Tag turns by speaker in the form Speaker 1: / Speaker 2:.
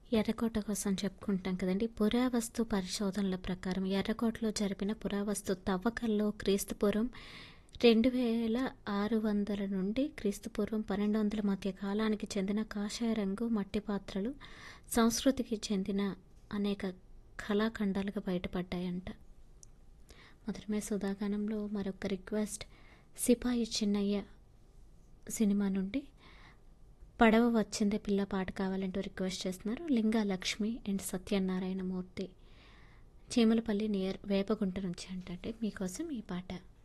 Speaker 1: ఎర్రకోట కోసం చెప్పుకుంటాం కదండి పురావస్తు పరిశోధనల ప్రకారం ఎర్రకోటలో జరిపిన పురావస్తు తవ్వకాల్లో క్రీస్తుపూర్వం రెండు వేల ఆరు వందల నుండి క్రీస్తుపూర్వం పన్నెండు వందల మధ్య కాలానికి చెందిన కాషాయ రంగు మట్టి పాత్రలు సంస్కృతికి చెందిన అనేక కళాఖండాలుగా బయటపడ్డాయంట మొదటమే సుధాగానంలో మరొక రిక్వెస్ట్ సిపాయి చిన్నయ్య సినిమా నుండి పడవ వచ్చిందే పిల్ల పాట కావాలంటూ రిక్వెస్ట్ చేస్తున్నారు లింగా లక్ష్మి అండ్ సత్యనారాయణ మూర్తి చీమలపల్లి నియర్ వేపగుంట నుంచి అంటే మీకోసం ఈ పాట